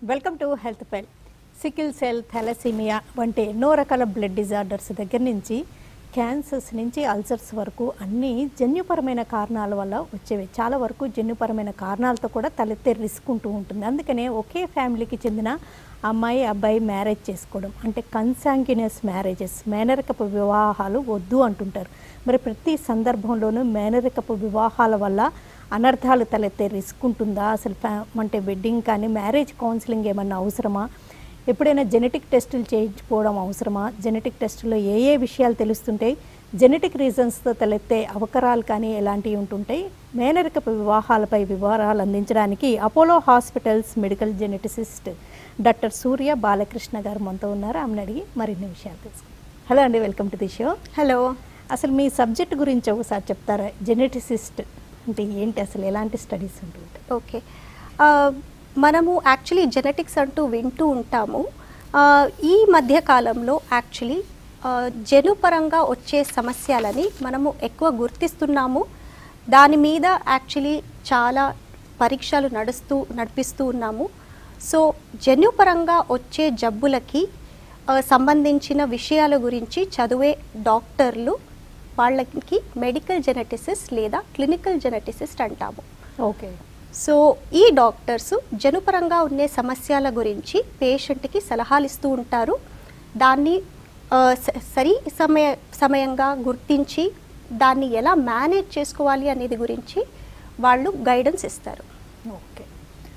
Welcome to health file sickle cell thalassaemia వంటి ఎన్నో రకాల బ్లడ్ డిజార్డర్స్ దగ్గర నుంచి క్యాన్సర్స్ నుంచి అల్సర్స్ వరకు అన్నీ జన్యుపరమైన కారణాల వల్ల వచ్చేవి చాలా వరకు జన్యుపరమైన కారణాలతో కూడా తలెత్తే రిస్క్ ఉంటూ ఉంటుంది అందుకనే ఒకే ఫ్యామిలీకి చెందిన అమ్మాయి అబ్బాయి మ్యారేజ్ చేసుకోవడం అంటే కన్సాంగ్యునియస్ మ్యారేజెస్ మేనరికపు వివాహాలు వద్దు అంటుంటారు మరి ప్రతి సందర్భంలోనూ మేనరికపు వివాహాల వల్ల అనర్థాలు తలెత్తే రిస్క్ ఉంటుందా అసలు ఫ్యా అంటే వెడ్డింగ్ కానీ మ్యారేజ్ కౌన్సిలింగ్ ఏమన్నా అవసరమా ఎప్పుడైనా జెనెటిక్ టెస్టులు చేయించుకోవడం అవసరమా జెనెటిక్ టెస్టులో ఏ ఏ విషయాలు తెలుస్తుంటాయి జెనెటిక్ రీజన్స్తో తలెత్తే అవకరాలు కానీ ఎలాంటివి ఉంటుంటాయి మేనరికపు వివాహాలపై వివరాలు అందించడానికి Apollo hospitals medical geneticist doctor Surya Balakrishna garu మనతో ఉన్నారు ఆమెను అడిగి మరిన్ని విషయాలు తెలుసుకుందాం హలో అండి welcome to the show hello అసలు మీ సబ్జెక్ట్ గురించి ఒకసారి చెప్తారా జెనెటిసిస్ట్ అంటే ఏంటి అసలు ఎలాంటి స్టడీస్ ఉంటుంటాయి ఓకే ఆ, మనము యాక్చువల్లీ జెనెటిక్స్ అంటూ వింటూ ఉంటాము ఆ, ఈ మధ్య కాలంలో యాక్చువల్లీ ఆ, జనుపరంగా వచ్చే సమస్యలని మనము ఎక్కువ గుర్తిస్తున్నాము దాని మీద యాక్చువల్లీ చాలా పరీక్షలు నడుస్తూ నడిపిస్తూ ఉన్నాము సో జన్యుపరంగా వచ్చే జబ్బులకి ఆ, సంబంధించిన విషయాల గురించి చదివే డాక్టర్లు వాళ్ళకి మెడికల్ జెనెటిసిస్ట్ లేదా క్లినికల్ జెనెటిసిస్ట్ అంటాము ఓకే సో ఈ డాక్టర్స్ జనుపరంగా ఉండే సమస్యల గురించి పేషెంట్కి సలహాలు ఇస్తూ ఉంటారు దాన్ని ఆ, స- సరి సమయ సమయంగా గుర్తించి దాన్ని ఎలా మేనేజ్ చేసుకోవాలి అనేది గురించి వాళ్ళు గైడెన్స్ ఇస్తారు ఓకే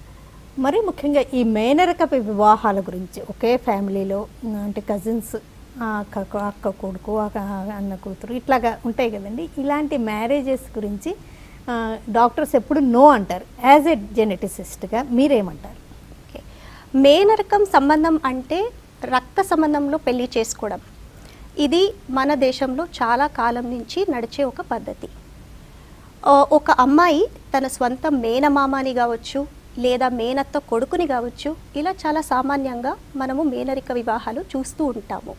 మరి ముఖ్యంగా ఈ మేనరకపు వివాహాల గురించి ఒకే ఫ్యామిలీలో ఉమ్, అంటే కజిన్స్ అక్క అక్క కొడుకు అక్క అన్న కూతురు ఇట్లాగా ఉంటాయి కదండి ఇలాంటి మ్యారేజెస్ గురించి ఆ, డాక్టర్స్ ఎప్పుడు నో అంటారు యాజ్ ఎ జెనెటిసిస్ట్గా మీరేమంటారు ఓకే మేనరకం సంబంధం అంటే రక్త సంబంధంలో పెళ్లి చేసుకోవడం ఇది మన దేశంలో చాలా కాలం నుంచి నడిచే ఒక పద్ధతి ఆ, ఒక అమ్మాయి తన స్వంత మేనమామని కావచ్చు లేదా మేనత్త కొడుకుని కావచ్చు ఇలా చాలా సామాన్యంగా మనము మేనరిక వివాహాలు చూస్తూ ఉంటాము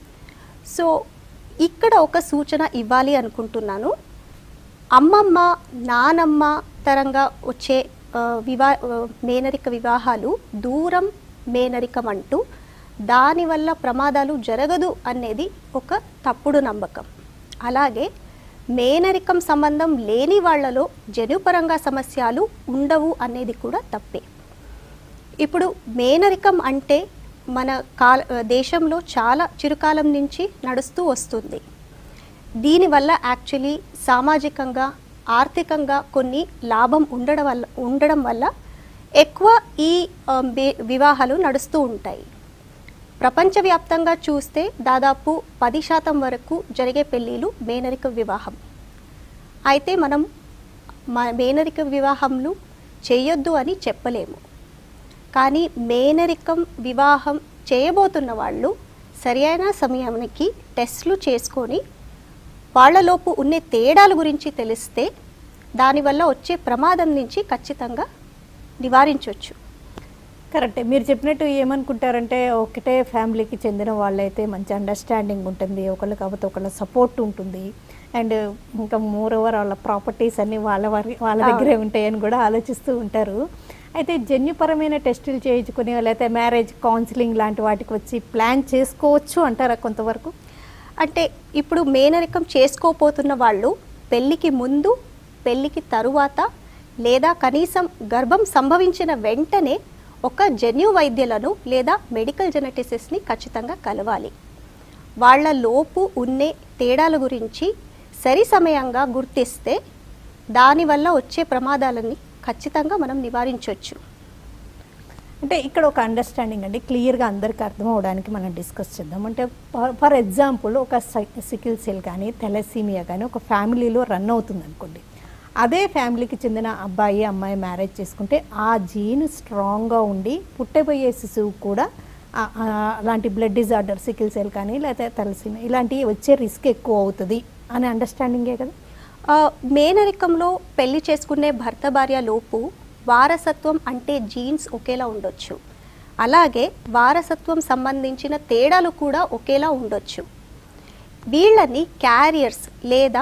సో ఇక్కడ ఒక సూచన ఇవ్వాలి అనుకుంటున్నాను అమ్మమ్మ నానమ్మ తరంగా వచ్చే ఆ, వివా ఆ, మేనరిక వివాహాలు దూరం మేనరికం అంటూ దానివల్ల ప్రమాదాలు జరగదు అనేది ఒక తప్పుడు నమ్మకం అలాగే మేనరికం సంబంధం లేని వాళ్ళలో జన్యుపరంగా సమస్యలు ఉండవు అనేది కూడా తప్పే ఇప్పుడు మేనరికం అంటే మన కాల దేశంలో చాలా చిరుకాలం నుంచి నడుస్తూ వస్తుంది దీనివల్ల యాక్చువల్లీ సామాజికంగా ఆర్థికంగా కొన్ని లాభం ఉండడం వల్ల ఉండడం వల్ల ఎక్కువ ఈ ఆ, బే- వివాహాలు నడుస్తూ ఉంటాయి ప్రపంచవ్యాప్తంగా చూస్తే దాదాపు పది శాతం వరకు జరిగే పెళ్ళిళ్ళు మేనరిక వివాహం అయితే మనం మా మేనరిక వివాహంలు చేయొద్దు అని చెప్పలేము కానీ మేనరికం వివాహం చేయబోతున్న వాళ్ళు సరియైన సమయానికి టెస్ట్లు చేసుకొని వాళ్ళలోపు ఉండే తేడాల గురించి తెలిస్తే దానివల్ల వచ్చే ప్రమాదం నుంచి ఖచ్చితంగా నివారించవచ్చు కరెక్టే మీరు చెప్పినట్టు ఏమనుకుంటారంటే ఒకటే ఫ్యామిలీకి చెందిన వాళ్ళైతే మంచి అండర్స్టాండింగ్ ఉంటుంది ఒకళ్ళు కాకపోతే ఒకళ్ళ సపోర్ట్ ఉంటుంది అండ్ ఇంకా మోర్ ఓవర్ వాళ్ళ ప్రాపర్టీస్ అన్నీ వాళ్ళ వారి వాళ్ళ దగ్గరే ఉంటాయని కూడా ఆలోచిస్తూ ఉంటారు అయితే జన్యుపరమైన టెస్టులు చేయించుకుని లేకపోతే మ్యారేజ్ కౌన్సిలింగ్ లాంటి వాటికి వచ్చి ప్లాన్ చేసుకోవచ్చు అంటారా కొంతవరకు అంటే ఇప్పుడు మేనరికం చేసుకోపోతున్న వాళ్ళు పెళ్ళికి ముందు పెళ్ళికి తరువాత లేదా కనీసం గర్భం సంభవించిన వెంటనే ఒక జన్యు వైద్యులను లేదా మెడికల్ జెనెటిసిస్ని ఖచ్చితంగా కలవాలి వాళ్ళ లోపు ఉన్నే తేడాల గురించి సరి సమయంగా గుర్తిస్తే దానివల్ల వచ్చే ప్రమాదాలని ఖచ్చితంగా మనం నివారించవచ్చు అంటే ఇక్కడ ఒక అండర్స్టాండింగ్ అండి క్లియర్గా అందరికీ అర్థం అవడానికి మనం డిస్కస్ చేద్దాం అంటే ఫర్ ఎగ్జాంపుల్ ఒక సికిల్ సెల్ కానీ తెలసీమియా కానీ ఒక ఫ్యామిలీలో రన్ అవుతుంది అనుకోండి అదే ఫ్యామిలీకి చెందిన అబ్బాయి అమ్మాయి మ్యారేజ్ చేసుకుంటే ఆ జీన్ స్ట్రాంగ్గా ఉండి పుట్టబోయే శిశువు కూడా ఆ- ఆ అలాంటి బ్లడ్ డిజార్డర్ సికిల్ సెల్ కానీ లేకపోతే తెలసీమియా ఇలాంటివి వచ్చే రిస్క్ ఎక్కువ అవుతుంది అనే అండర్స్టాండింగే కదా ఆ, మేనరికంలో పెళ్లి చేసుకునే భర్త భార్య లోపు వారసత్వం అంటే జీన్స్ ఒకేలా ఉండొచ్చు అలాగే వారసత్వం సంబంధించిన తేడాలు కూడా ఒకేలా ఉండొచ్చు వీళ్ళని క్యారియర్స్ లేదా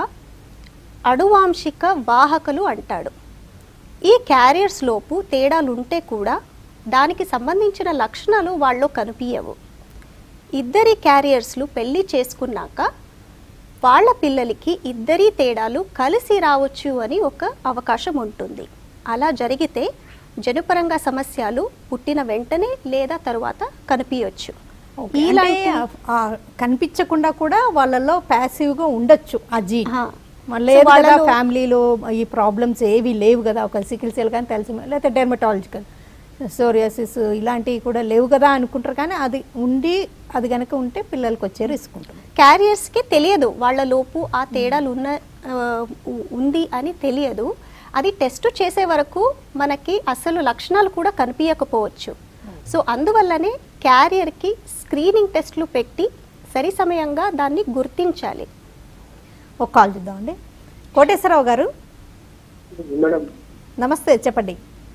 అణువాంశిక వాహకులు అంటాడు ఈ క్యారియర్స్ లోపు తేడాలు ఉంటే కూడా దానికి సంబంధించిన లక్షణాలు వాళ్ళు కనిపించవు ఇద్దరి క్యారియర్స్లు పెళ్లి చేసుకున్నాక వాళ్ళ పిల్లలకి ఇద్దరి తేడాలు కలిసి రావచ్చు అని ఒక అవకాశం ఉంటుంది అలా జరిగితే జనుపరంగా సమస్యలు పుట్టిన వెంటనే లేదా తరువాత కనిపించవచ్చు ఓకే. అంటే ఆ- ఆ కనిపించకుండా కూడా వాళ్ళలో ప్యాసివ్ గా ఉండొచ్చు ఆ జీన్ ఆ. మరి సో లేదు కదా వాళ్ళలో- ఫ్యామిలీలో ఈ ప్రాబ్లమ్స్ ఏవి లేవు కదా ఒక సికిల్ సెల్ కానీ తెలిసి లేకపోతే డెర్మటాలజికల్ సోరియాసిస్ ఇలాంటివి కూడా లేవు కదా అనుకుంటారు కానీ అది ఉండి అది కనుక ఉంటే పిల్లలకి వచ్చే రిస్క్ ఉంటుంది క్యారియర్స్కి తెలియదు వాళ్ళ లోపు ఆ తేడాలు ఉన్న ఆ, ఉ- ఉంది అని తెలియదు అది టెస్ట్ చేసే వరకు మనకి అసలు లక్షణాలు కూడా కనిపించకపోవచ్చు సో అందువల్లనే క్యారియర్కి స్క్రీనింగ్ టెస్ట్లు పెట్టి సరి సమయంగా దాన్ని గుర్తించాలి ఒక కాల్ చూద్దామండి కోటేశ్వరరావు గారు మేడం నమస్తే చెప్పండి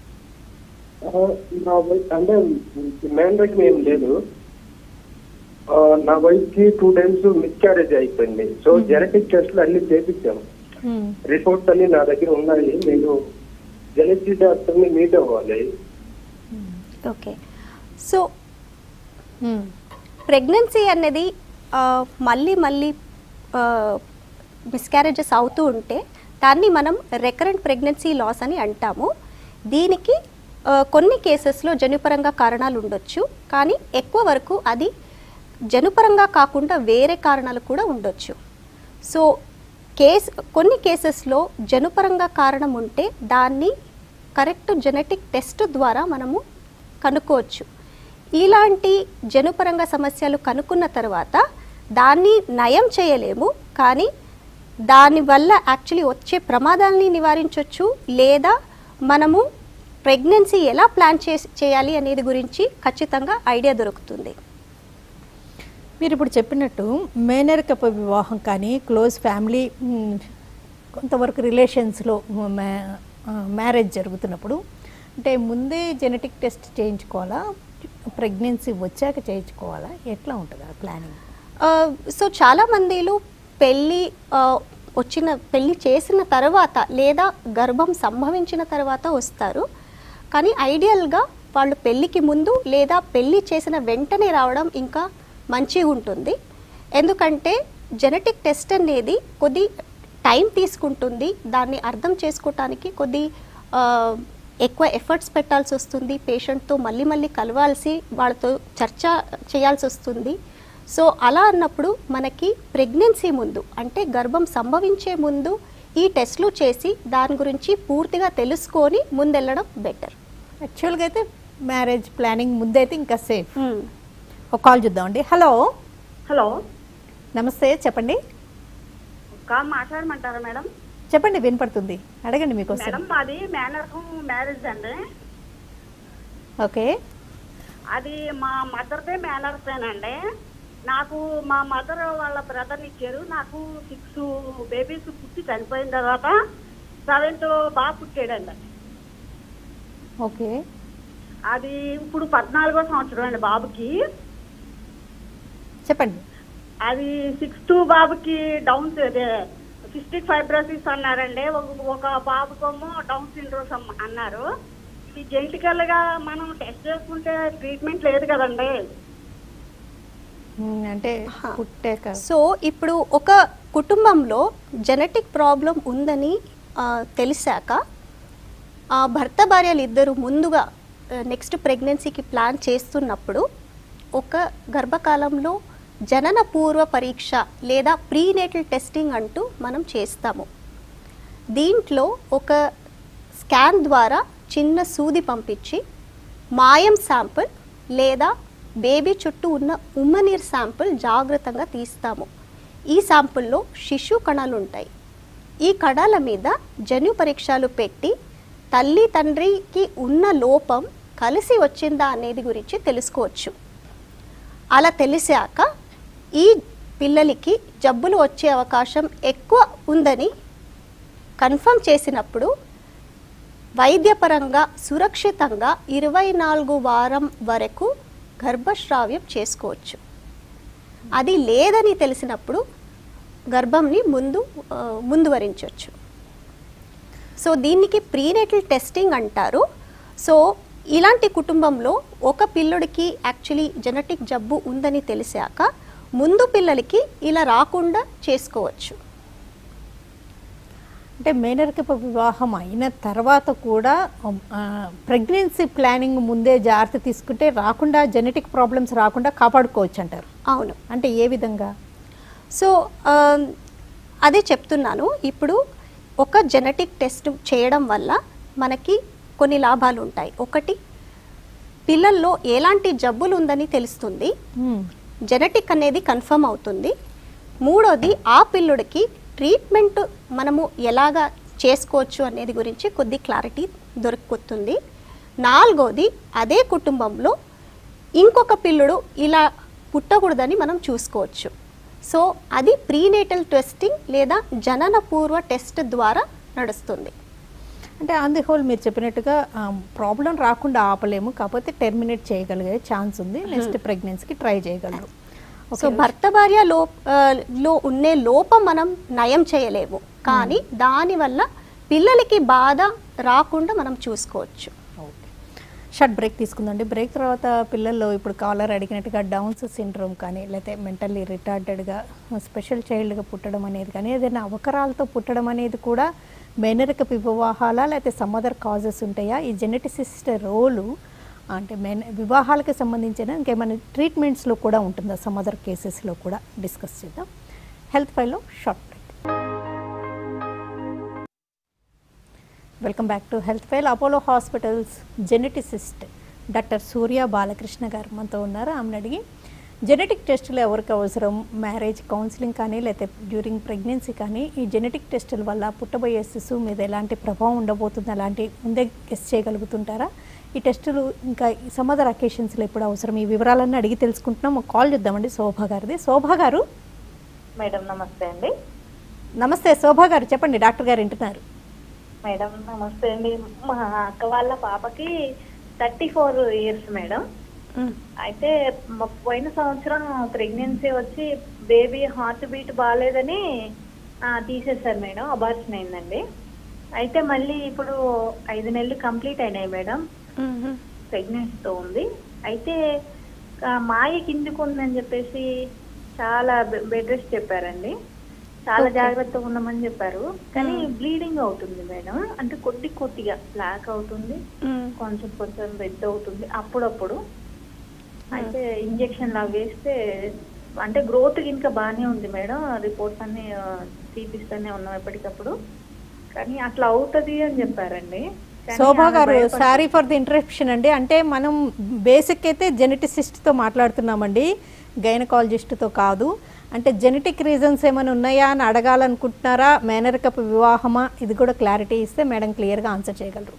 ఆ, నా వై- అంటే మ్యాన్రేజ్ ఏం లేదు ఆ, నా వైఫ్ కి టూ టైమ్స్ మిస్క్యారేజ్ అయిపోయింది సో జెనెటిక్ టెస్ట్లు అన్ని చేపించాము మ్మ్. రిపోర్ట్స్ అన్ని నా దగ్గర ఉన్నాయి నేను జెనెటిక్ డాక్టర్ ని మీట్ అవ్వాలి ఓకే సో మ్మ్. ప్రెగ్నెన్సీ అనేది ఆ, మళ్ళీ మళ్ళీ మిస్క్యారేజెస్ అవుతూ ఉంటే దాన్ని మనం రెకరెంట్ ప్రెగ్నెన్సీ లాస్ అని అంటాము దీనికి ఆ, కొన్ని కేసెస్లో జన్యుపరంగా కారణాలు ఉండొచ్చు కానీ ఎక్కువ వరకు అది జనుపరంగా కాకుండా వేరే కారణాలు కూడా ఉండొచ్చు సో కేస్ కొన్ని కేసెస్లో జనుపరంగా కారణం ఉంటే దాన్ని కరెక్ట్ జెనెటిక్ టెస్ట్ ద్వారా మనము కనుక్కోవచ్చు ఇలాంటి జనుపరంగా సమస్యలు కనుక్కున్న తర్వాత దాన్ని నయం చేయలేము కానీ దానివల్ల యాక్చువల్లీ వచ్చే ప్రమాదాలని నివారించవచ్చు లేదా మనము ప్రెగ్నెన్సీ ఎలా ప్లాన్ చేసి చేయాలి అనేది గురించి ఖచ్చితంగా ఐడియా దొరుకుతుంది మీరు ఇప్పుడు చెప్పినట్టు మేనరికపు వివాహం కానీ క్లోజ్ ఫ్యామిలీ మ్, కొంతవరకు రిలేషన్స్లో మ్యారేజ్ జరుగుతున్నప్పుడు అంటే ముందే జెనెటిక్ టెస్ట్ చేయించుకోవాలా ప్రెగ్నెన్సీ వచ్చాక చేయించుకోవాలా ఎట్లా ఉంటుంది ఆ ప్లానింగ్ ఆ, సో చాలా మందిలో పెళ్ళి ఆ, వచ్చిన పెళ్ళి చేసిన తర్వాత లేదా గర్భం సంభవించిన తర్వాత వస్తారు కానీ ఐడియల్గా వాళ్ళు పెళ్ళికి ముందు లేదా పెళ్ళి చేసిన వెంటనే రావడం ఇంకా మంచిగా ఉంటుంది ఎందుకంటే జెనెటిక్ టెస్ట్ అనేది కొద్ది టైం తీసుకుంటుంది దాన్ని అర్థం చేసుకోవటానికి కొద్ది ఆ, ఎక్కువ ఎఫర్ట్స్ పెట్టాల్సి వస్తుంది పేషెంట్తో మళ్ళీ మళ్ళీ కలవాల్సి వాళ్ళతో చర్చ చేయాల్సి వస్తుంది సో అలా అన్నప్పుడు మనకి ప్రెగ్నెన్సీ ముందు అంటే గర్భం సంభవించే ముందు ఈ టెస్ట్లు చేసి దాని గురించి పూర్తిగా తెలుసుకొని ముందెళ్ళడం బెటర్ యాక్చువల్గా అయితే మ్యారేజ్ ప్లానింగ్ ముందైతే ఇంకా సేఫ్ ఒక కాల్ చూద్దామండి హలో హలో నమస్తే చెప్పండి కాల్ మాట్లాడమంటారా మేడం చెప్పండి వినపడుతుంది అడగండి మీకోసం మేడం మాది మేనర్హం మ్యారేజ్ అండి ఓకే అది మా మదర్దే మేనర్సేనండి నాకు మా మదర్ వాళ్ళ బ్రదర్ని ఇచ్చారు నాకు సిక్స్ బేబీస్ పుట్టి చనిపోయిన తర్వాత సెవెంత్ బాగా పుట్టాడండి ఓకే అది ఇప్పుడు పద్నాలుగో సంవత్సరం అండి బాబుకి చెప్పండి అది సిక్స్త్ బాబుకి డౌన్ అదే సిస్టిక్ ఫైబ్రోసిస్ అన్నారండి ఒక- ఒక బాబుకేమో డౌన్ సిండ్రోమ్ అన్నారు ఇది జెంటికల్ గా మనం టెస్ట్ చేసుకుంటే ట్రీట్మెంట్ లేదు కదండి మ్, అంటే పుట్టాక సో ఇప్పుడు ఒక కుటుంబంలో జెనెటిక్ ప్రాబ్లం ఉందని ఆ, తెలిసాక ఆ భర్త భార్యలు ఇద్దరు ముందుగా నెక్స్ట్ ప్రెగ్నెన్సీకి ప్లాన్ చేస్తున్నప్పుడు ఒక గర్భకాలంలో జనన పూర్వ పరీక్ష లేదా ప్రీనేటల్ టెస్టింగ్ అంటూ మనం చేస్తాము దీంట్లో ఒక స్కాన్ ద్వారా చిన్న సూది పంపించి మాయం శాంపుల్ లేదా బేబీ చుట్టూ ఉన్న ఉమ్మనీర్ శాంపుల్ జాగ్రత్తగా తీస్తాము ఈ శాంపుల్లో శిశు కణాలు ఉంటాయి ఈ కణాల మీద జన్యు పరీక్షలు పెట్టి తల్లి తండ్రికి ఉన్న లోపం కలిసి వచ్చిందా అనేది గురించి తెలుసుకోవచ్చు అలా తెలిసాక ఈ పిల్లలకి జబ్బులు వచ్చే అవకాశం ఎక్కువ ఉందని కన్ఫర్మ్ చేసినప్పుడు వైద్యపరంగా సురక్షితంగా ఇరవై నాలుగు వారం వరకు గర్భస్రావ్యం చేసుకోవచ్చు అది లేదని తెలిసినప్పుడు గర్భంని ముందు ఆ, ముందువరించవచ్చు సో దీనికి ప్రీనేటల్ టెస్టింగ్ అంటారు సో ఇలాంటి కుటుంబంలో ఒక పిల్లడికి యాక్చువల్లీ జెనెటిక్ జబ్బు ఉందని తెలిసాక ముందు పిల్లలకి ఇలా రాకుండా చేసుకోవచ్చు అంటే మేనరికపు వివాహం అయిన తర్వాత కూడా ప్రెగ్నెన్సీ ప్లానింగ్ ముందే జాగ్రత్త తీసుకుంటే రాకుండా జెనెటిక్ ప్రాబ్లమ్స్ రాకుండా కాపాడుకోవచ్చు అంటారు అవును అంటే ఏ విధంగా సో ఆ, అదే చెప్తున్నాను ఇప్పుడు ఒక జెనెటిక్ టెస్ట్ చేయడం వల్ల మనకి కొన్ని లాభాలు ఉంటాయి ఒకటి పిల్లల్లో ఎలాంటి జబ్బులు ఉందని తెలుస్తుంది మ్మ్. జెనెటిక్ అనేది కన్ఫర్మ్ అవుతుంది మూడోది ఆ పిల్లుడికి ట్రీట్మెంట్ మనము ఎలాగా చేసుకోవచ్చు అనేది గురించి కొద్ది క్లారిటీ దొరుకుతుంది నాలుగోది అదే కుటుంబంలో ఇంకొక పిల్లుడు ఇలా పుట్టకూడదని మనం చూసుకోవచ్చు సో అది ప్రీనేటల్ టెస్టింగ్ లేదా జనన పూర్వ టెస్ట్ ద్వారా నడుస్తుంది అంటే ఆన్ ది హోల్ మీరు చెప్పినట్టుగా ప్రాబ్లం రాకుండా ఆపలేము కాకపోతే టెర్మినేట్ చేయగలిగే ఛాన్స్ ఉంది నెక్స్ట్ ప్రెగ్నెన్సీకి ట్రై చేయగలరు సో భర్త భార్య లో ఆ, లో ఉండే లోపం మనం నయం చేయలేము కానీ దానివల్ల పిల్లలకి బాధ రాకుండా మనం చూసుకోవచ్చు ఓకే షార్ట్ బ్రేక్ తీసుకుందండి బ్రేక్ తర్వాత పిల్లల్లో ఇప్పుడు కాలర్ అడిగినట్టుగా డౌన్స్ సిండ్రోమ్ కానీ లేకపోతే మెంటల్లీ రిటార్టెడ్గా స్పెషల్ చైల్డ్గా పుట్టడం అనేది కానీ ఏదైనా అవకరాలతో పుట్టడం అనేది కూడా మేనరిక వివాహాల లేకపోతే సమ్ అదర్ కాజెస్ ఉంటాయా ఈ జెనెటిసిస్ట్ రోలు అంటే మెన్ వివాహాలకు సంబంధించిన ఇంకేమైనా ట్రీట్మెంట్స్లో కూడా ఉంటుందా సమ్ అదర్ కేసెస్లో కూడా డిస్కస్ చేద్దాం హెల్త్ ఫైల్లో short break welcome back to health file Apollo hospitals geneticist doctor Surya Balakrishna garu మనతో ఉన్నారు ఆమెను అడిగి జెనెటిక్ టెస్టులు ఎవరికి అవసరం మ్యారేజ్ కౌన్సిలింగ్ కానీ లేకపోతే డ్యూరింగ్ ప్రెగ్నెన్సీ కానీ ఈ జెనెటిక్ టెస్టుల వల్ల పుట్టబోయే శిశువు మీద ఎలాంటి ప్రభావం ఉండబోతుంది అలాంటి ముందే గెస్ చేయగలుగుతుంటారా ఈ టెస్టులు ఇంకా సమ్ అదర్ అకేషన్స్లో ఎప్పుడు అవసరం ఈ వివరాలన్నీ అడిగి తెలుసుకుంటున్నాం ఒక కాల్ చూద్దామండి శోభా గారిది శోభా గారు మేడం నమస్తే అండి నమస్తే శోభా గారు చెప్పండి డాక్టర్ గారు వింటున్నారు మేడం నమస్తే అండి మా అక్క వాళ్ళ పాపకి థర్టీ ఫోర్ ఇయర్స్ మేడం అయితే మ- పోయిన సంవత్సరం ప్రెగ్నెన్సీ వచ్చి బేబీ హార్ట్ బీట్ బాగాలేదని ఆ, తీసేశారు మేడం అబార్షన్ అయిందండి అయితే మళ్ళీ ఇప్పుడు ఐదు నెలలు కంప్లీట్ అయినాయి మేడం ప్రెగ్నెన్సీతో ఉంది అయితే ఆ, మాయ కిందికి ఉందని చెప్పేసి చాలా బెడ్ రెస్ట్ చెప్పారండి చాలా జాగ్రత్తగా ఉండమని చెప్పారు కానీ బ్లీడింగ్ అవుతుంది మేడం అంటే కొద్ది కొద్దిగా బ్లాక్ అవుతుంది కొంచెం కొంచెం రెడ్ అవుతుంది అప్పుడప్పుడు అయితే ఇంజెక్షన్ లా వేస్తే అంటే గ్రోత్ ఇంకా బాగానే ఉంది మేడం రిపోర్ట్స్ అన్ని ఆ, తీపిస్తూనే ఉన్నాం ఎప్పటికప్పుడు కానీ అట్లా అవుతది అని చెప్పారండి కానీ శోభా ఆమె గారు భయపడుతుంది. సారీ ఫర్ ది ఇంటరప్షన్ అండి అంటే మనం బేసిక్ అయితే జెనెటిసిస్ట్తో మాట్లాడుతున్నామండి గైనకాలజిస్ట్తో కాదు అంటే జెనెటిక్ రీజన్స్ ఏమైనా ఉన్నాయా అని అడగాలనుకుంటున్నారా మేనరికపు వివాహమా ఇది కూడా క్లారిటీ ఇస్తే మేడం క్లియర్గా ఆన్సర్ చేయగలరు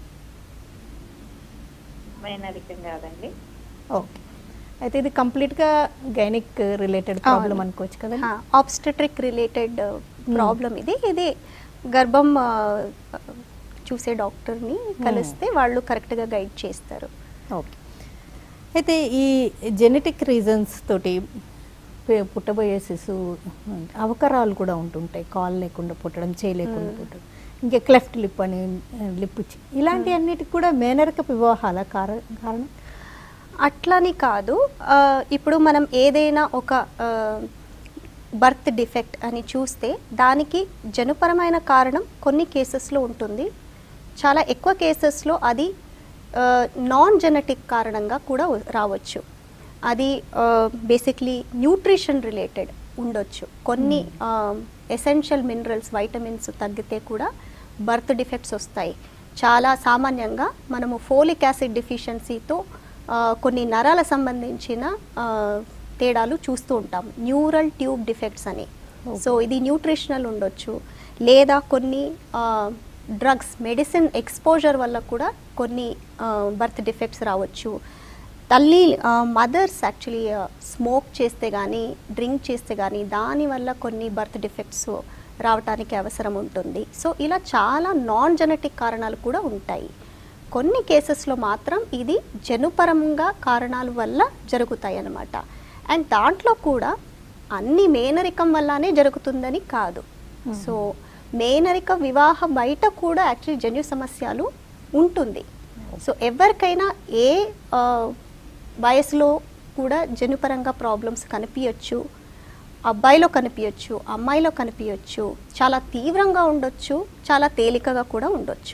మైనరికం కాదండి ఓకే అయితే ఇది కంప్లీట్గా గైనిక్ రిలేటెడ్ ప్రాబ్లం అనుకోవచ్చు కదండి ఆబ్స్టెట్రిక్ రిలేటెడ్ ప్రాబ్లం ఇది ఇది గర్భం ఆ, చూసే డాక్టర్ని కలిస్తే వాళ్ళు కరెక్ట్గా గైడ్ చేస్తారు ఓకే అయితే ఈ జెనెటిక్ రీజన్స్ తోటి పే- పుట్టబోయే శిశువు అవకరాలు కూడా ఉంటుంటాయి కాల్ లేకుండా పుట్టడం చేయి లేకుండా పుట్టడం ఇంకా క్లెఫ్ట్ లిప్ అని లిప్ ఇలాంటి అన్నిటికి కూడా మేనరిక వివాహాల కార- కారణం అట్లని కాదు ఆ, ఇప్పుడు మనం ఏదైనా ఒక బర్త్ డిఫెక్ట్ అని చూస్తే దానికి జనుపరమైన కారణం కొన్ని కేసెస్లో ఉంటుంది చాలా ఎక్కువ కేసెస్లో అది నాన్ జెనెటిక్ కారణంగా కూడా వ- రావచ్చు అది బేసిక్లీ న్యూట్రిషన్ రిలేటెడ్ ఉండొచ్చు కొన్ని ఎసెన్షియల్ మినరల్స్ వైటమిన్స్ తగ్గితే కూడా బర్త్ డిఫెక్ట్స్ వస్తాయి చాలా సామాన్యంగా మనము ఫోలిక్ యాసిడ్ డిఫిషియన్సీతో కొన్ని నరాల సంబంధించిన ఆ, తేడాలు చూస్తూ ఉంటాం న్యూరల్ ట్యూబ్ డిఫెక్ట్స్ అని సో ఇది న్యూట్రిషనల్ ఉండొచ్చు లేదా కొన్ని డ్రగ్స్ మెడిసిన్ ఎక్స్పోజర్ వల్ల కూడా కొన్ని బర్త్ డిఫెక్ట్స్ రావచ్చు తల్లి మదర్స్ యాక్చువల్లీ స్మోక్ చేస్తే కానీ డ్రింక్ చేస్తే కానీ దానివల్ల కొన్ని బర్త్ డిఫెక్ట్స్ రావటానికి అవసరం ఉంటుంది సో ఇలా చాలా నాన్ జెనెటిక్ కారణాలు కూడా ఉంటాయి కొన్ని కేసెస్లో మాత్రం ఇది జనుపరంగా కారణాల వల్ల జరుగుతాయి అన్నమాట అండ్ దాంట్లో కూడా అన్ని మేనరికం వల్లనే జరుగుతుందని కాదు సో మేనరిక వివాహ బయట కూడా యాక్చువల్లీ జన్యు సమస్యలు ఉంటుంది సో ఎవరికైనా ఏ ఆ, వయసులో కూడా జనుపరంగా ప్రాబ్లమ్స్ కనిపించచ్చు అబ్బాయిలో కనిపించచ్చు అమ్మాయిలో కనిపించచ్చు చాలా తీవ్రంగా ఉండొచ్చు చాలా తేలికగా కూడా ఉండొచ్చు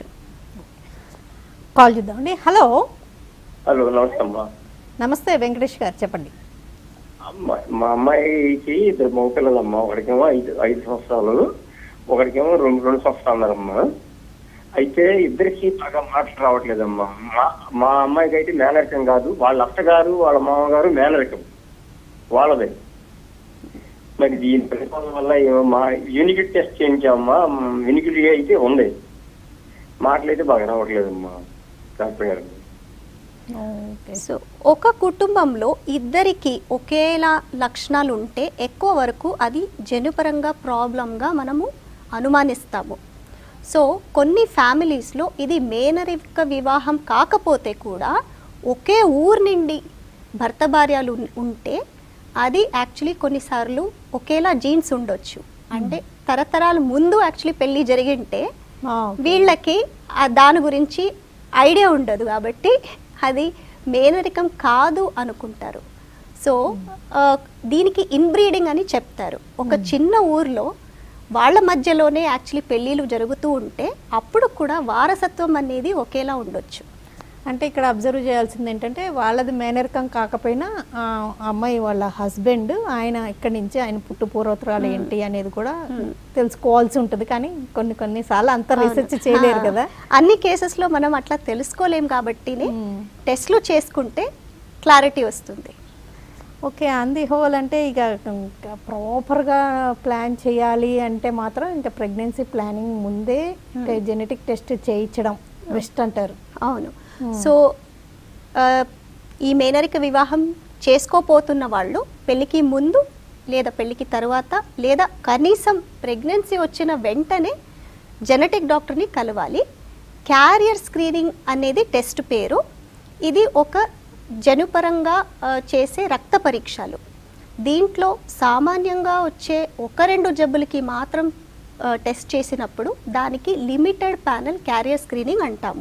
కాల్ చూద్దామండి హలో హలో నమస్తే అమ్మా నమస్తే వెంకటేష్ గారు చెప్పండి అమ్మ- మా అమ్మాయికి ఇద్దరు మగ పిల్లలమ్మా ఒకడికేమో ఐదు ఐదు సంవత్సరాలు ఒకడికేమో రెండు రెండు సంవత్సరాలు ఉన్నారమ్మా అయితే ఇద్దరికి బాగా మాటలు రావట్లేదమ్మా మా మా అమ్మాయికి అయితే మేనరికం కాదు వాళ్ళ అత్తగారు వాళ్ళ మామగారు మేనరికం వాళ్ళదే మరి దీని ప్రతిఫలం వల్ల ఏమో మా యూనికిట్ టెస్ట్ చేయించామమ్మా యూనికిట్ అయితే ఉంది మాటలు అయితే బాగా రావట్లేదమ్మా డాక్టర్ గారు ఓకే సో ఒక కుటుంబంలో ఇద్దరికి ఒకేలా లక్షణాలు ఉంటే ఎక్కువ వరకు అది జనుపరంగా ప్రాబ్లంగా మనము అనుమానిస్తాము సో కొన్ని ఫ్యామిలీస్లో ఇది మేనరిక వివాహం కాకపోతే కూడా ఒకే ఊరు నుండి భర్త భార్యలు ఉన్- ఉంటే అది యాక్చువల్లీ కొన్నిసార్లు ఒకేలా జీన్స్ ఉండొచ్చు అంటే తరతరాల ముందు యాక్చువల్లీ పెళ్ళి జరిగింటే ఆ, వీళ్ళకి ఆ దాని గురించి ఐడియా ఉండదు కాబట్టి అది మేనరికం కాదు అనుకుంటారు సో ఆ, దీనికి ఇన్బ్రీడింగ్ అని చెప్తారు ఒక చిన్న ఊర్లో వాళ్ళ మధ్యలోనే యాక్చువల్లీ పెళ్ళిళ్ళు జరుగుతూ ఉంటే అప్పుడు కూడా వారసత్వం అనేది ఒకేలా ఉండొచ్చు అంటే ఇక్కడ అబ్జర్వ్ చేయాల్సింది ఏంటంటే వాళ్ళది మేనరికం కాకపోయినా ఆ అమ్మాయి వాళ్ళ హస్బెండ్ ఆయన ఇక్కడి నుంచి ఆయన పుట్టు పూర్వోత్తరాలు ఏంటి అనేది కూడా తెలుసుకోవాల్సి ఉంటుంది కానీ కొన్ని కొన్ని సార్లు అంత రీసెర్చ్ చేయలేరు కదా ఆ, అన్ని కేసెస్లో మనం అట్లా తెలుసుకోలేం కాబట్టి మ్మ్. టెస్ట్లు చేసుకుంటే క్లారిటీ వస్తుంది ఓకే అంది హోల్ అంటే ఇక ఇంకా ప్రాపర్గా ప్లాన్ చేయాలి అంటే మాత్రం ఇంకా ప్రెగ్నెన్సీ ప్లానింగ్ ముందే జెనెటిక్ టెస్ట్ చేయించడం బెస్ట్ అంటారు అవును సో ఆ, ఈ మేనరిక వివాహం చేసుకోపోతున్న వాళ్ళు పెళ్ళికి ముందు లేదా పెళ్ళికి తర్వాత లేదా కనీసం ప్రెగ్నెన్సీ వచ్చిన వెంటనే జెనెటిక్ డాక్టర్ని కలవాలి క్యారియర్ స్క్రీనింగ్ అనేది టెస్ట్ పేరు ఇది ఒక జనుపరంగా ఆ, చేసే రక్త పరీక్షలు దీంట్లో సామాన్యంగా వచ్చే ఒక రెండు జబ్బులకి మాత్రం ఆ, టెస్ట్ చేసినప్పుడు దానికి లిమిటెడ్ ప్యానెల్ క్యారియర్ స్క్రీనింగ్ అంటాము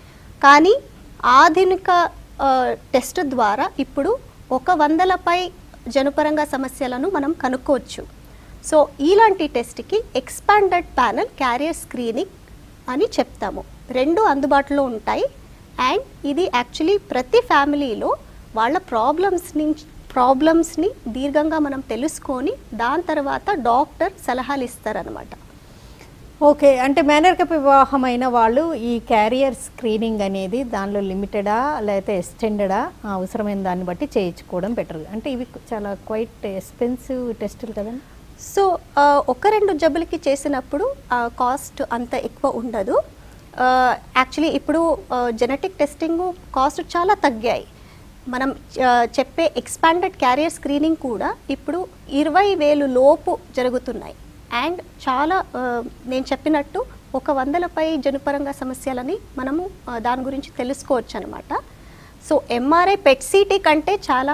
కానీ ఆధునిక ఆ, టెస్ట్ ద్వారా ఇప్పుడు ఒక వందలపై జనుపరంగా సమస్యలను మనం కనుక్కోవచ్చు సో ఇలాంటి టెస్ట్కి ఎక్స్పాండెడ్ ప్యానెల్ క్యారియర్ స్క్రీనింగ్ అని చెప్తాము రెండు అందుబాటులో ఉంటాయి అండ్ ఇది యాక్చువల్లీ ప్రతి ఫ్యామిలీలో వాళ్ళ ప్రాబ్లమ్స్ని ప్రాబ్లమ్స్ని దీర్ఘంగా మనం తెలుసుకొని దాని తర్వాత డాక్టర్ సలహాలు ఇస్తారనమాట ఓకే అంటే మేనరికపు వివాహం అయిన వాళ్ళు ఈ క్యారియర్ స్క్రీనింగ్ అనేది దానిలో లిమిటెడా లేకపోతే ఎక్స్టెండెడా అవసరమైన దాన్ని బట్టి చేయించుకోవడం బెటర్ అంటే ఇవి చాలా క్వైట్ ఎక్స్పెన్సివ్ టెస్టులు కదండి సో ఆ, ఒక రెండు జబ్బులకి చేసినప్పుడు కాస్ట్ అంత ఎక్కువ ఉండదు యాక్చువల్లీ ఇప్పుడు జెనెటిక్ టెస్టింగ్ కాస్ట్ చాలా తగ్గాయి మనం ఆ, చెప్పే ఎక్స్పాండెడ్ క్యారియర్ స్క్రీనింగ్ కూడా ఇప్పుడు ఇరవై వేలు లోపు జరుగుతున్నాయి అండ్ చాలా ఆ, నేను చెప్పినట్టు ఒక వందలపై జనుపరంగా సమస్యలని మనము ఆ, దాని గురించి తెలుసుకోవచ్చు అనమాట సో ఎంఆర్ఐ పెట్ సిటీ కంటే చాలా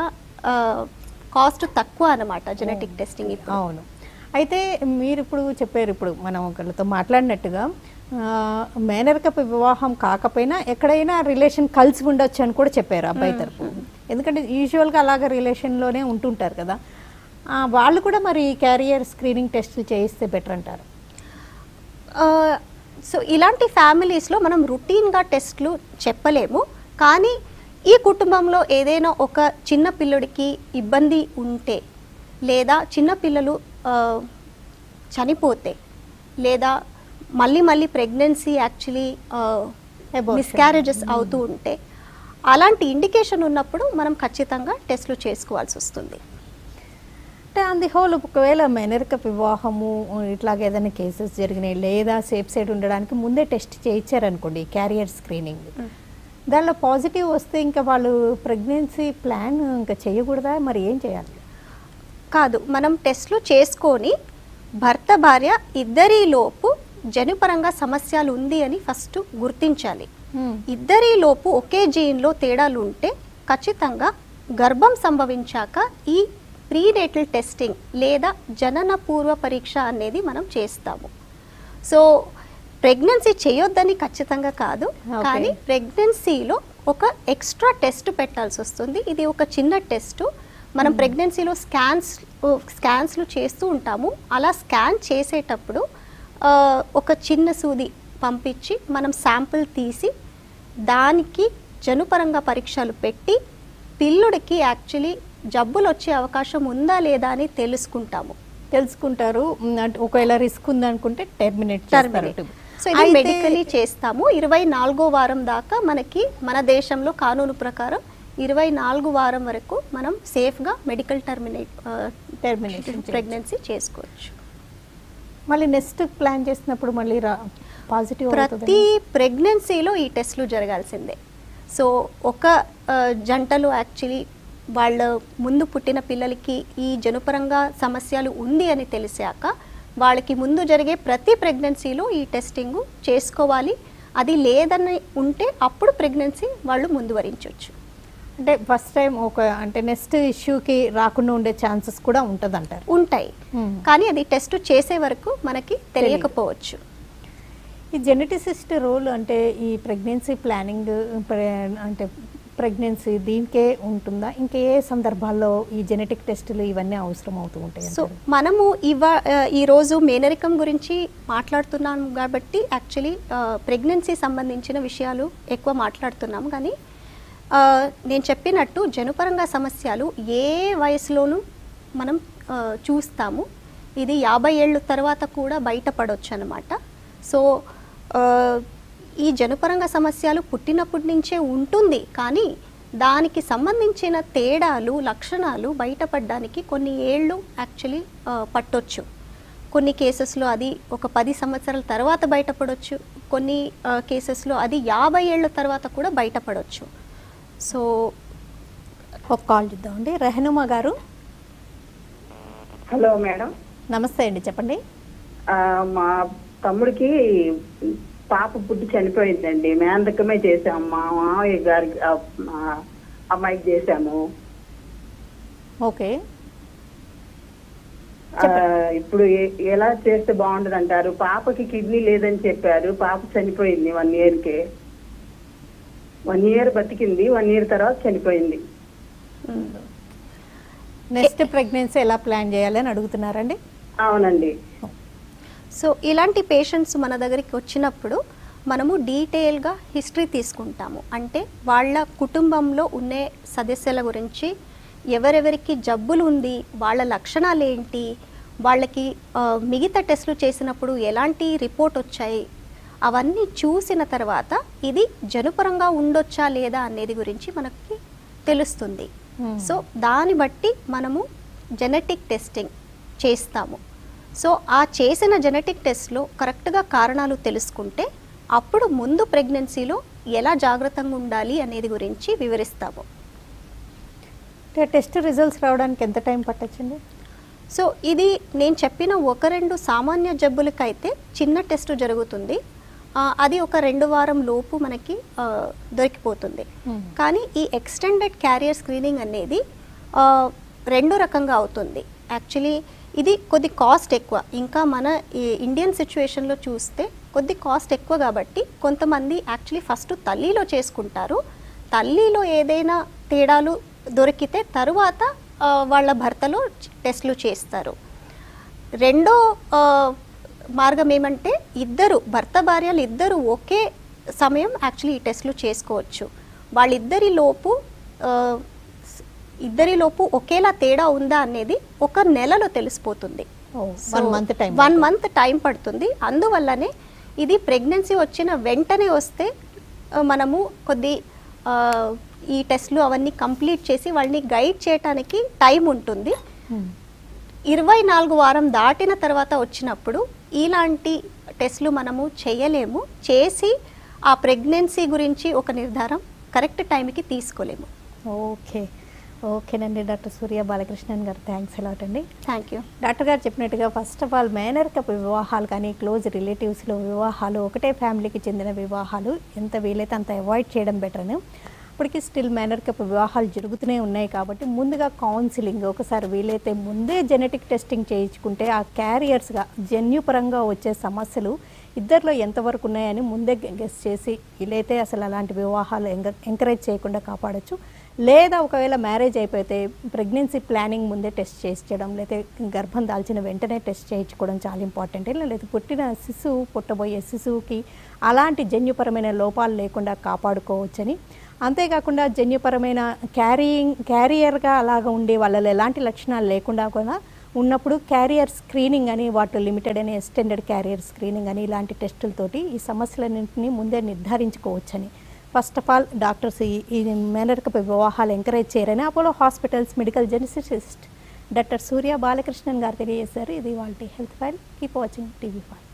కాస్ట్ తక్కువ అనమాట జెనెటిక్ టెస్టింగ్ ఇప్పుడు అవును అయితే మీరు ఇప్పుడు చెప్పారు ఇప్పుడు మనం ఒకళ్ళతో మాట్లాడినట్టుగా ఆ, మేనరికపు వివాహం కాకపోయినా ఎక్కడైనా రిలేషన్ కలిసి ఉండొచ్చు అని కూడా చెప్పారు అబ్బాయి తరపు ఎందుకంటే యూజువల్గా అలాగ రిలేషన్లోనే ఉంటుంటారు కదా ఆ, వాళ్ళు కూడా మరి క్యారియర్ స్క్రీనింగ్ టెస్టులు చేయిస్తే బెటర్ అంటారు సో ఇలాంటి ఫ్యామిలీస్లో మనం రొటీన్గా టెస్ట్లు చెప్పలేము కానీ ఈ కుటుంబంలో ఏదైనా ఒక చిన్న పిల్లడికి ఇబ్బంది ఉంటే లేదా చిన్న పిల్లలు ఆ, చనిపోతే లేదా మళ్ళీ మళ్ళీ ప్రెగ్నెన్సీ యాక్చువల్లీ Abortion. మిస్క్యారేజెస్ అవుతూ ఉంటే అలాంటి ఇండికేషన్ ఉన్నప్పుడు మనం ఖచ్చితంగా టెస్ట్లు చేసుకోవాల్సి వస్తుంది అంటే ఆన్ ది హోల్ ఒకవేళ మేనరిక వివాహము ఇట్లాగ ఏదైనా కేసెస్ జరిగినాయి లేదా సేఫ్ సైడ్ ఉండడానికి ముందే టెస్ట్ చేయించారనుకోండి క్యారియర్ స్క్రీనింగ్ దానిలో పాజిటివ్ వస్తే ఇంకా వాళ్ళు ప్రెగ్నెన్సీ ప్లాన్ ఇంకా చేయకూడదా మరి ఏం చేయాలి కాదు మనం టెస్ట్లు చేసుకొని భర్త భార్య ఇద్దరిలోపు జనుపరంగా సమస్యలు ఉంది అని ఫస్ట్ గుర్తించాలి ఇద్దరిలోపు ఒకే జీన్లో తేడాలు ఉంటే ఖచ్చితంగా గర్భం సంభవించాక ఈ ప్రీనేటల్ టెస్టింగ్ లేదా జనన పూర్వ పరీక్ష అనేది మనం చేస్తాము సో ప్రెగ్నెన్సీ చేయొద్దని ఖచ్చితంగా కాదు Okay. కానీ ప్రెగ్నెన్సీలో ఒక ఎక్స్ట్రా టెస్ట్ పెట్టాల్సి వస్తుంది ఇది ఒక చిన్న టెస్ట్ మనం ప్రెగ్నెన్సీలో స్కాన్స్ స్కాన్స్లు చేస్తూ ఉంటాము అలా స్కాన్ చేసేటప్పుడు ఆ, ఒక చిన్న సూది పంపించి మనం శాంపుల్ తీసి దానికి జనుపరంగా పరీక్షలు పెట్టి పిల్లుడికి యాక్చువల్లీ జబ్బులు వచ్చే అవకాశం ఉందా లేదా అని తెలుసుకుంటాము తెలుసుకుంటారు మ్, అంటే ఒకవేళ రిస్క్ ఉందనుకుంటే టెర్మినేట్ టర్మినేట్ సో ఇది మెడికలీ చేస్తాము ఇరవై నాలుగో వారం దాకా మనకి మన దేశంలో కానూను ప్రకారం ఇరవై నాలుగు వారం వరకు మనం సేఫ్గా మెడికల్ టర్మినేట్ Termination ప్రెగ్నెన్సీ చేసుకోవచ్చు మళ్ళీ నెక్స్ట్ ప్లాన్ చేసినప్పుడు మళ్ళీ రా పాజిటివ్ ప్రతి ప్రెగ్నెన్సీలో ఈ టెస్ట్లు జరగాల్సిందే సో ఒక ఆ, జంటలో యాక్చువల్లీ వాళ్ళ ముందు పుట్టిన పిల్లలకి ఈ జనుపరంగా సమస్యలు ఉంది అని తెలిసాక వాళ్ళకి ముందు జరిగే ప్రతి ప్రెగ్నెన్సీలో ఈ టెస్టింగ్ చేసుకోవాలి అది లేదని ఉంటే అప్పుడు ప్రెగ్నెన్సీ వాళ్ళు ముందు వరించవచ్చు అంటే ఫస్ట్ టైం ఒక అంటే నెక్స్ట్ ఇష్యూకి రాకుండా ఉండే ఛాన్సెస్ కూడా ఉంటుంది అంటారు ఉంటాయి కానీ అది టెస్ట్ చేసే వరకు మనకి తెలియకపోవచ్చు ఈ జెనెటిసిస్ట్ రోల్ అంటే ఈ ప్రెగ్నెన్సీ ప్లానింగ్ అంటే ప్రెగ్నెన్సీ దీనికే ఉంటుందా ఇంకా ఏ సందర్భాల్లో ఈ జెనెటిక్ టెస్టులు ఇవన్నీ అవసరం అవుతూ ఉంటాయి సో అంటారు? మనము ఇవా ఆ, ఈరోజు మేనరికం గురించి మాట్లాడుతున్నాం కాబట్టి యాక్చువల్లీ ప్రెగ్నెన్సీ సంబంధించిన విషయాలు ఎక్కువ మాట్లాడుతున్నాం కానీ ఆ, నేను చెప్పినట్టు జనుపరంగా సమస్యలు ఏ వయసులోనూ మనం ఆ, చూస్తాము ఇది యాభై ఏళ్ళ తర్వాత కూడా బయటపడవచ్చు అనమాట సో ఆ, ఈ జనుపరంగా సమస్యలు పుట్టినప్పటి నుంచే ఉంటుంది కానీ దానికి సంబంధించిన తేడాలు లక్షణాలు బయటపడడానికి కొన్ని ఏళ్ళు యాక్చువల్లీ పట్టొచ్చు కొన్ని కేసెస్లో అది ఒక పది సంవత్సరాల తర్వాత బయటపడవచ్చు కొన్ని కేసెస్లో అది యాభై ఏళ్ళ తర్వాత కూడా బయటపడవచ్చు సో ఒక కాల్ చూద్దామండి రెహనుమా గారు హలో మేడం నమస్తే అండి చెప్పండి ఆ, మా తమ్ముడికి పాప పుట్టి చనిపోయిందండి మేందకమే చేసాము మా మామయ్య గారికి ఆ, మా అమ్మాయికి చేసాము ఓకే ఆ, ఇప్పుడు ఏ- ఎలా చేస్తే బాగుండదు అంటారు పాపకి కిడ్నీ లేదని చెప్పారు పాప చనిపోయింది వన్ ఇయర్ కి వన్ ఇయర్ బతికింది వన్ ఇయర్ తర్వాత చనిపోయింది నెక్స్ట్ ప్రెగ్నెన్సీ ఎలా ప్లాన్ చేయాలి అని అడుగుతున్నారండి అవునండి సో ఇలాంటి పేషెంట్స్ మన దగ్గరికి వచ్చినప్పుడు మనము డీటెయిల్గా హిస్టరీ తీసుకుంటాము అంటే వాళ్ళ కుటుంబంలో ఉండే సదస్యుల గురించి ఎవరెవరికి జబ్బులు ఉంది వాళ్ళ లక్షణాలు ఏంటి వాళ్ళకి ఆ, మిగతా టెస్టులు చేసినప్పుడు ఎలాంటి రిపోర్ట్ వచ్చాయి అవన్నీ చూసిన తర్వాత ఇది జనుపరంగా ఉండొచ్చా లేదా అనేది గురించి మనకి తెలుస్తుంది Hmm. సో దాన్ని బట్టి మనము జెనెటిక్ టెస్టింగ్ చేస్తాము సో ఆ చేసిన జెనెటిక్ టెస్ట్లో కరెక్ట్గా కారణాలు తెలుసుకుంటే అప్పుడు ముందు ప్రెగ్నెన్సీలో ఎలా జాగ్రత్తగా ఉండాలి అనేది గురించి వివరిస్తాము అంటే టెస్ట్ రిజల్ట్స్ రావడానికి ఎంత టైం పట్టొచ్చండి సో ఇది నేను చెప్పిన ఒక రెండు సామాన్య జబ్బులకైతే చిన్న టెస్ట్ జరుగుతుంది ఆ, అది ఒక రెండు వారం లోపు మనకి ఆ, దొరికిపోతుంది Hmm. కానీ ఈ ఎక్స్టెండెడ్ క్యారియర్ స్క్రీనింగ్ అనేది ఆ, రెండు రకంగా అవుతుంది యాక్చువల్లీ ఇది కొద్ది కాస్ట్ ఎక్కువ ఇంకా మన ఈ ఇండియన్ సిచ్యువేషన్లో చూస్తే కొద్ది కాస్ట్ ఎక్కువ కాబట్టి కొంతమంది యాక్చువల్లీ ఫస్ట్ తల్లిలో చేసుకుంటారు తల్లిలో ఏదైనా తేడాలు దొరికితే తరువాత ఆ, వాళ్ళ భర్తలో టెస్ట్లు చేస్తారు రెండో ఆ, మార్గం ఏమంటే ఇద్దరు భర్త భార్యలు ఇద్దరు ఒకే సమయం యాక్చువల్లీ ఈ టెస్ట్లు చేసుకోవచ్చు వాళ్ళిద్దరి లోపు ఆ, స్- ఇద్దరి లోపు ఒకేలా తేడా ఉందా అనేది ఒక నెలలో తెలిసిపోతుంది one month time one month time పడుతుంది అందువల్లనే ఇది ప్రెగ్నెన్సీ వచ్చిన వెంటనే వస్తే ఆ, మనము కొద్ది ఆ, ఈ టెస్ట్లు అవన్నీ కంప్లీట్ చేసి వాళ్ళని గైడ్ చేయడానికి టైం ఉంటుంది ఇరవై నాలుగు వారం దాటిన తర్వాత వచ్చినప్పుడు ఇలాంటి టెస్ట్లు మనము చేయలేము చేసి ఆ ప్రెగ్నెన్సీ గురించి ఒక నిర్ధారం కరెక్ట్ టైంకి తీసుకోలేము ఓకే ఓకేనండి డాక్టర్ సూర్య బాలకృష్ణన్ గారు థ్యాంక్స్ ఎలాట్ అండి థ్యాంక్ యూ డాక్టర్ గారు చెప్పినట్టుగా ఫస్ట్ ఆఫ్ ఆల్ మేనర్కప్ వివాహాలు కానీ క్లోజ్ రిలేటివ్స్లో వివాహాలు ఒకటే ఫ్యామిలీకి చెందిన వివాహాలు ఎంత వీలైతే అంత అవాయిడ్ చేయడం బెటర్ అని ఇప్పటికీ స్టిల్ మేనర్కప్ వివాహాలు జరుగుతూనే ఉన్నాయి కాబట్టి ముందుగా కౌన్సిలింగ్ ఒకసారి వీలైతే ముందే జెనెటిక్ టెస్టింగ్ చేయించుకుంటే ఆ క్యారియర్స్గా జన్యుపరంగా వచ్చే సమస్యలు ఇద్దరిలో ఎంతవరకు ఉన్నాయని ముందే గెస్ చేసి వీలైతే అసలు అలాంటి వివాహాలు ఎంక- ఎంకరేజ్ చేయకుండా కాపాడొచ్చు లేదా ఒకవేళ మ్యారేజ్ అయిపోతే ప్రెగ్నెన్సీ ప్లానింగ్ ముందే టెస్ట్ చేయించడం లేదా గర్భం దాల్చిన వెంటనే టెస్ట్ చేయించుకోవడం చాలా ఇంపార్టెంట్ లేదా పుట్టిన శిశువు పుట్టబోయే శిశువుకి అలాంటి జన్యుపరమైన లోపాలు లేకుండా కాపాడుకోవచ్చని అంతేకాకుండా జన్యుపరమైన క్యారీయింగ్ క్యారియర్గా అలాగ ఉండే వాళ్ళలో ఎలాంటి లక్షణాలు లేకుండా కూడా ఉన్నప్పుడు క్యారియర్ స్క్రీనింగ్ అని వాటి లిమిటెడ్ అని ఎక్స్టెండెడ్ క్యారియర్ స్క్రీనింగ్ అని ఇలాంటి టెస్టులతోటి ఈ సమస్యలన్నింటినీ ముందే నిర్ధారించుకోవచ్చని ఫస్ట్ ఆఫ్ ఆల్ డాక్టర్స్ ఈ ఈ మేనరికపు వివాహాలు ఎంకరేజ్ చేయరని Apollo hospitals medical geneticist doctor Surya Balakrishnan గారు తెలియజేశారు ఇది వాళ్ళ health file keep watching TV five